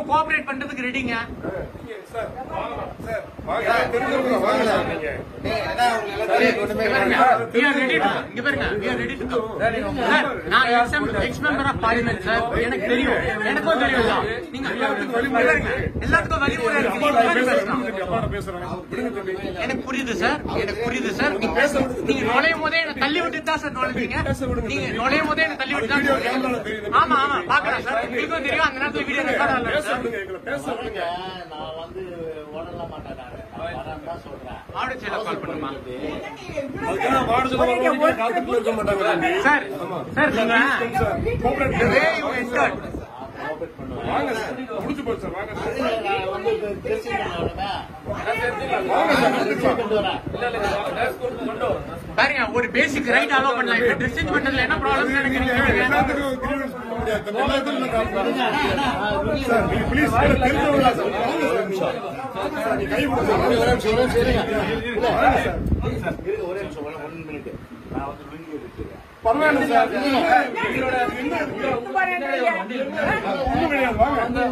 Cooperate பண்றதுக்கு ரெடிங்க இங்க பாருங்க we are ready to- இங்க பாருங்க we are ready to go. Sir, நான் ex member of parliament sir எனக்கு தெரியும் எனக்கும் தெரியும் எல்லாம். நீங்க எல்லாத்துக்கும் வழிமுறை இருக்கு எல்லாத்துக்கும் வழிமுறை இருக்கு நீங்க உட்கார்ந்து பேசலாம். எனக்கு புரியுது சார் எனக்கு புரியுது சார் நீங்க பேச நீங்க நுழையும் போதே என்ன தள்ளி விட்டு தான் சார் நுழைஞ்சீங்க நீங்க நுழையும் போதே என்ன தள்ளி விட்டு தான் நுழைஞ்சீங்க. ஆமா ஆமா பாக்கலாம் சார் உங்களுக்கும் தெரியும் அந்த நேரத்துல வீடியோ ரெக்கார்ட் ஆகல சார் நான் வந்து ஓடல மாட்டேன் நானு. நான் வரேன்னு தான் சொல்றேன். ஆடியோ சேனல் கால் பண்ணுமா மாட்டாங்க சார் சார் நீங்க the way you entered cooperate பண்ணுவேன். வாங்க சார் முடிச்சு போச்சு சார் வாங்க சார் நான் வந்து இப்ப பேசிட்டு வரணுமே. கொண்டு வரேன். பாருங்க ஒரு பேசிக் ரைட் அலோ பண்ணலாம் இப்ப ட்ரெஸ் சேஞ்ச் பண்றதுல என்ன ப்ராப்ளம் நினைக்கிறீங்க எல்லாத்துக்கும் grievance பண்ண முடியாது. தம்பி, எல்லாத்துக்கும் நான் காமிக்கிறேன். சார், நீங்க please சார், தெரிஞ்சவங்களா சார்? வாங்க சார், ஒரு நிமிஷம். சார், நீங்க கை கொடுங்க சார். ஒரே நிமிஷம், ஒரே நிமிஷம் இருங்க. இல்ல, வாங்க சார். இருங்க, ஒரே நிமிஷம், ஒரே- one minute. நான் வந்து லுங்கி எடுத்துக்கிறேன். பரவாயில்ல சார். எங்களோட என்ன இருக்கு? ஒண்ணும் கிடையாது. வாங்க.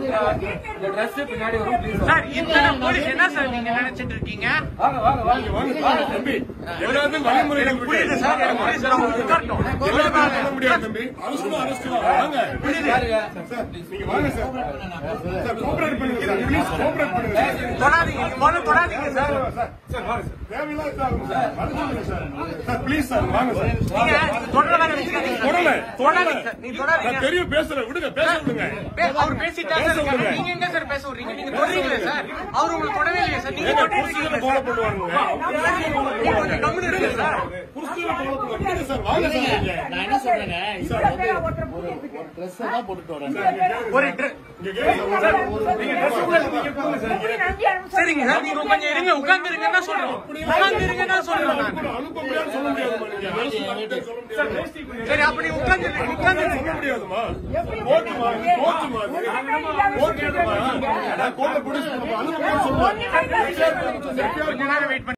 சார் இத்தனை போலீஸ் என்ன சார் நீங்க நினைச்சிட்டு இருக்கீங்க வாங்க, வாங்க. தம்பி, எல்லாத்துக்கும் வழிமுறைகள் எனக்கு புரியுது இருக்கு. சார் எனக்கு புரியுது சார் அவங்க உட்காரட்டும் எல்லாத்தையும் பண்ண முடியாது தம்பி. அரசுனா அரசு தான். வாங்க. சார், நீங்க வாங்க சார். சார், cooperate பண்ணுங்க சார். Please cooperate பண்ணுங்க சார். தொடாதீங்க முதல்ல தொடாதீங்க சார் சார், சார், வாங்க சார். தேவையில்லாத சார், சார், வர சொல்லுங்க சார். சார், please சார், வாங்க சார். நீங்க நீங்க தொடர வேற வச்சுக்காதீங்க தொடல, தொடல. தொடாதீங்க சார் நீங்க தொடாதீங்க நான் தெரியும் பேசுறேன் விடுங்க பேச விடுங்க பே- அவர் பேசிட்டா சார் இருக்காரு. நீங்க எங்க சார் பேச விடுறீங்க நீங்க தொடரீங்களே சார் அவர் உங்களுக்கு தொடவே இல்லையே சார் நீங்க ஏங்க, தொட்டிட்டு புருஷனை இருக்கீங்களே follow சார். பண்ணுவானுங்க. நீங்க கொஞ்சம் கம்முனு இருங்க சார் புருஷனை follow பண்ணுவாங்க. விடுங்க சார், வாங்க சார் நீங்க. நான் என்ன சொல்றேங்க இப்ப வந்து ஒரு ஒரு ட்ரெஸ் தான் போட்டுட்டு வரேன் ஒரு dre- இங்க கேளுங்க சார். நீங்க dress கூட நீங்க போடுங்க சார். சரிங்க சார் நீங்க கொஞ்சம் இருங்க உட்கார்ந்து இருங்கன்னா சொல்றோம் உட்கார்ந்து இருங்கன்னா சொல்றேன் நான் கூட அனுப்ப முடியாதுன்னு சொல்ல முடியாதுமா நீங்க. அரசு வார்த்தை சொல்ல முடியாது. சரி அப்ப நீ உட்கார்ந்து உட்கார்ந்து சொல்ல முடியாதுமா. கோர்ட்டுமா, இது கோர்ட்டுமா இது. கோர்ட்டுமா. நான் கோர்ட்ல புடிச்சு அனுப்ப முடியாதுன்னு சொல்லுவேன். கொஞ்ச நேரம் வெயிட்